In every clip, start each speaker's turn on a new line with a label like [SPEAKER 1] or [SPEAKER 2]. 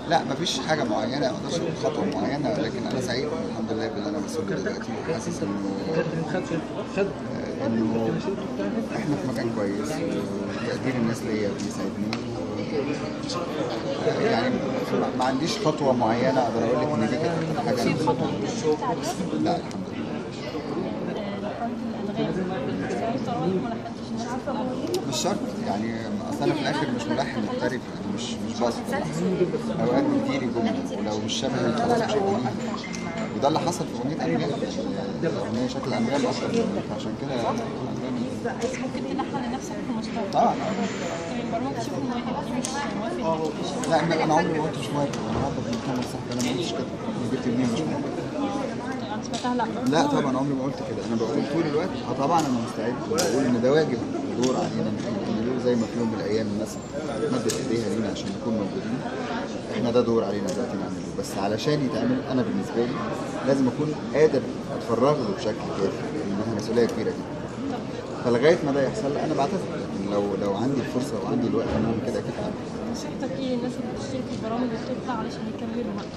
[SPEAKER 1] لا مفيش حاجه معينه ما اقدرش اقول خطوه معينه لكن انا سعيد الحمد لله باللي انا وصلت دلوقتي وحاسس انه انه احنا في مكان كويس وتقدير الناس ليا بيساعدني يعني ما- ما عنديش خطوه معينه اقدر اقول لك ان دي كانت حاجه
[SPEAKER 2] في خطوة انت اشتغلت عليها
[SPEAKER 1] لا الحمد لله
[SPEAKER 2] آه، الألغام اشتغلت وراك ما لحقتش الناس تتألف
[SPEAKER 1] مش شرط يعني اصل انا في الاخر مش ملحن محترف يعني مش مش بصر اوقات بتجيلي جمله ولو مش شبه خلاص مش هغنيها وده اللي حصل في اغنيه انغام الاغنيه شكل انغام اصلا فعشان كده أنغام-
[SPEAKER 2] ممكن تلحن لنفسك في المستقبل
[SPEAKER 1] اه
[SPEAKER 2] طيب برضه تشوف المواهب دي مش موافق
[SPEAKER 1] لا ما- انا عمري ما قلت مش موافق انا هفضل في مكان صاحبي انا ما قلتش كده أنا جبت منين مش موافق
[SPEAKER 2] طيب انا سمعتها لا
[SPEAKER 1] لا طبعا عمري ما قلت كده انا بقول طول الوقت اه طبعا انا مستعد بقول ان ده واجب دور علينا نعمله زي ما في يوم من الايام الناس مدت ايديها لينا عشان نكون موجودين احنا ده دور علينا دلوقتي نعمله بس علشان يتعمل انا بالنسبه لي لازم اكون قادر اتفرغ له بشكل كافي انها مسؤوليه كبيره جدا فلغايه ما ده يحصل انا بعتذر لكن لو لو عندي الفرصه وعندي الوقت انا ممكن كده اكيد هعمل.
[SPEAKER 2] نصيحتك ايه للناس اللي بتشترك في البرامج اللي بتطلع علشان يكملوا بقى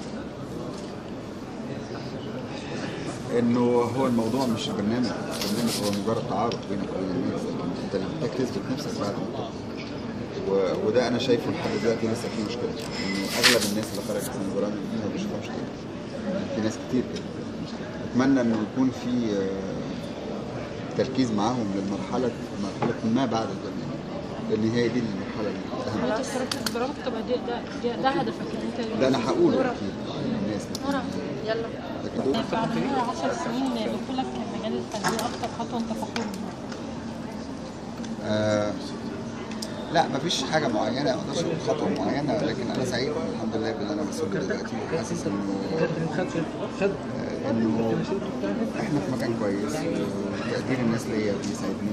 [SPEAKER 1] انه هو الموضوع مش برنامج برنامج هو مجرد تعارف بينك وبين الناس انت اللي محتاج تثبت نفسك بعد ما تطلع و... وده انا شايفه لحد دلوقتي لسه في مشكله انه اغلب الناس اللي خرجت من البرامج دي ما بيشوفهمش كده في ناس كتير كده اتمنى انه يكون في آه، تركيز معاهم للمرحله مرحله ما بعد البرنامج لان هي دي المرحله الاهم
[SPEAKER 2] لو انت اشتركت في البرامج طبعا ده ده ده, ده هدفك يعني انت
[SPEAKER 1] ده انا هقوله اكيد للناس
[SPEAKER 2] نورا يلا
[SPEAKER 1] لكن دول
[SPEAKER 2] بعد مرور 10 سنين دخولك مجال الفنية اكتر خطوة انت فخور بيها
[SPEAKER 1] آه لا مفيش حاجة معينة ما اقدرش اقول خطوة معينة لكن أنا سعيد الحمد لله باللي أنا وصلت دلوقتي وحاسس إنه آه، إنه إحنا في مكان كويس وتقدير الناس ليا بيساعدني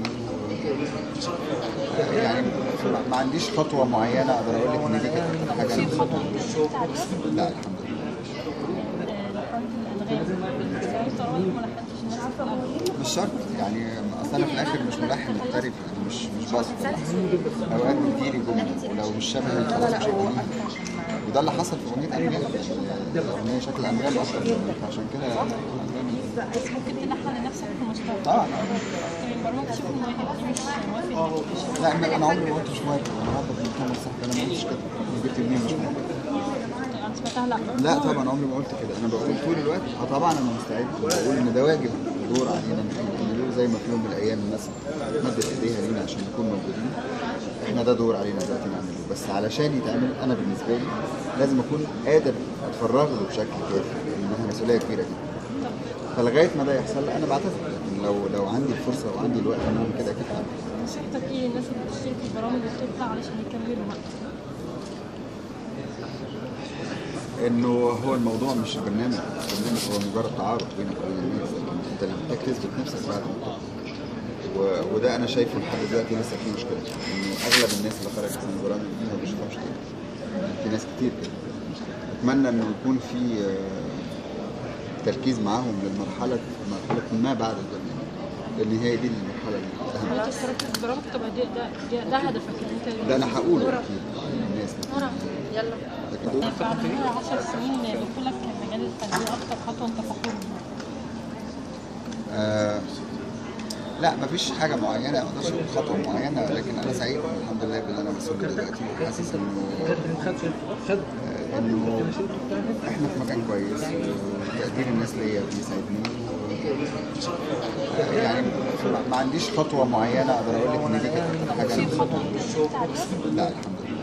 [SPEAKER 1] آه، يعني ما- ما عنديش خطوة معينة أقدر أقول لك إن دي كانت حاجة
[SPEAKER 2] في خطوة انت اشتغلت عليها
[SPEAKER 1] لا الحمد لله
[SPEAKER 2] آه، الألغام اشتغلت وراك ما لحقتش الناس تتألف
[SPEAKER 1] مش شرط يعني اصل انا في الاخر مش ملحن محترف يعني مش مش بصر اوقات بتجيلي جمله ولو مش شبه خلاص مش هغنيها وده اللي حصل في اغنيه انغام الاغنيه شكل انغام اصلا فعشان كده أنغام-
[SPEAKER 2] ممكن تلحن لنفسك في المستقبل
[SPEAKER 1] اه
[SPEAKER 2] طيب برضه تشوف المواهب دي مش موافق
[SPEAKER 1] لا ما- انا عمري ما قلت مش موافق انا هفضل في مكان صاحبي انا ما قلتش كده أنا جبت منين مش موافق
[SPEAKER 2] طيب انا سمعتها لا
[SPEAKER 1] لا طبعا عمري ما قلت كده انا بقول طول الوقت اه طبعا انا مستعد بقول ان ده واجب دور علينا نعمله زي ما في يوم من الايام الناس مدت ايديها لينا عشان نكون موجودين احنا ده دور علينا دلوقتي نعمله بس علشان يتعمل انا بالنسبه لي لازم اكون قادر اتفرغ له بشكل كافي انها مسؤوليه كبيره جدا فلغايه ما ده يحصل انا بعتذر لكن لو لو عندي الفرصه وعندي الوقت انا ممكن كده اكيد هعمل.
[SPEAKER 2] نصيحتك ايه للناس اللي بتشترك في البرامج اللي بتطلع علشان يكملوا بقى
[SPEAKER 1] انه هو الموضوع مش برنامج برنامج هو مجرد تعارف بينك وبين الناس انت اللي محتاج تثبت نفسك بعد ما تطلع و... وده انا شايفه لحد دلوقتي لسه في مشكله انه اغلب الناس اللي خرجت من البرامج دي ما بيشوفهمش كده في ناس كتير كده اتمنى انه يكون في آه، تركيز معاهم للمرحله مرحله ما بعد البرنامج لان هي دي المرحله الاهم
[SPEAKER 2] لو انت اشتركت في البرامج طبعا ده ده ده, ده هدفك يعني انت
[SPEAKER 1] ده انا هقوله اكيد للناس
[SPEAKER 2] نورا يلا
[SPEAKER 1] لكن دول
[SPEAKER 2] بعد مرور 10 سنين دخولك مجال الفنية اكتر خطوة انت فخور بيها
[SPEAKER 1] آه لا مفيش حاجة معينة ما اقدرش اقول خطوة معينة لكن أنا سعيد الحمد لله باللي أنا وصلت دلوقتي وحاسس إنه آه، إنه إحنا في مكان كويس وتقدير الناس ليا بيساعدني آه، يعني ما- ما عنديش خطوة معينة أقدر أقول لك إن دي كانت حاجة
[SPEAKER 2] في خطوة انت اشتغلت عليها
[SPEAKER 1] لا الحمد لله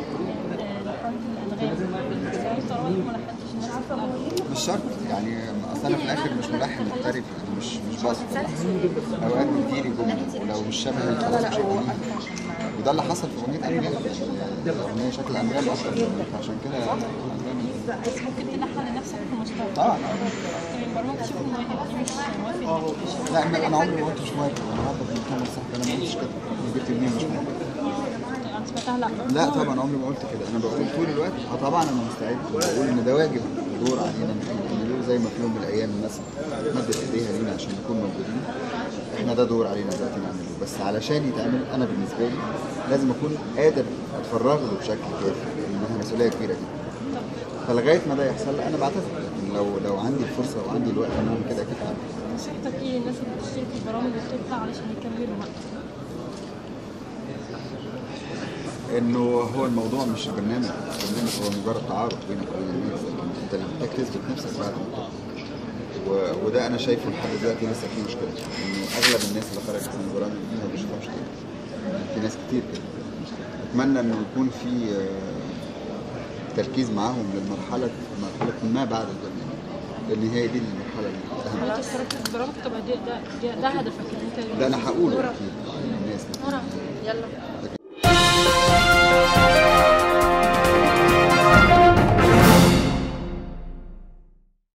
[SPEAKER 2] آه، الألغام اشتغلت وراك ما لحقتش الناس تتألف
[SPEAKER 1] مش شرط يعني اصل انا في الاخر مش ملحن محترف يعني مش مش بصر اوقات بتجيلي جمله ولو مش شبه خلاص مش هغنيها وده اللي حصل في اغنيه انغام الاغنيه شكل انغام اصلا فعشان كده أنغام-
[SPEAKER 2] ممكن تلحن لنفسك في المستقبل
[SPEAKER 1] اه
[SPEAKER 2] طيب برضه تشوف المواهب دي مش موافق
[SPEAKER 1] لا ما- انا عمري ما قلت مش موافق انا هفضل في مكان صاحبي انا ما قلتش كده أنا جبت منين مش موافق
[SPEAKER 2] طيب انا سمعتها لا
[SPEAKER 1] لا طبعا عمري ما قلت كده انا بقول طول الوقت اه طبعا انا مستعد بقول ان ده واجب دور علينا نعمله زي ما في يوم من الايام الناس مدت ايديها لينا عشان نكون موجودين احنا ده دور علينا دلوقتي نعمله بس علشان يتعمل انا بالنسبه لي لازم اكون قادر اتفرغ له بشكل كافي انها مسؤوليه كبيره جدا فلغايه ما ده يحصل لا انا بعتذر لكن لو لو عندي الفرصه وعندي الوقت ان اعمل كده اكيد هعمل.
[SPEAKER 2] نصيحتك ايه للناس اللي بتشترك في البرامج وبتطلع علشان يكملوا بقى
[SPEAKER 1] انه هو الموضوع مش برنامج برنامج هو مجرد تعارف بينك وبين الناس انت اللي محتاج تثبت نفسك بعد ما تطلع و- وده انا شايفه لحد دلوقتي لسه في مشكله انه اغلب الناس اللي خرجت من البرامج دي ما بيشوفهمش كده في ناس كتير كده اتمنى انه يكون في آه، تركيز معاهم للمرحله مرحله ما بعد البرنامج لان هي دي المرحله الاهم
[SPEAKER 2] لو انت اشتركت في البرامج طب ده ده ده, ده هدفك يعني انت
[SPEAKER 1] ده انا هقوله اكيد للناس
[SPEAKER 2] نورا يلا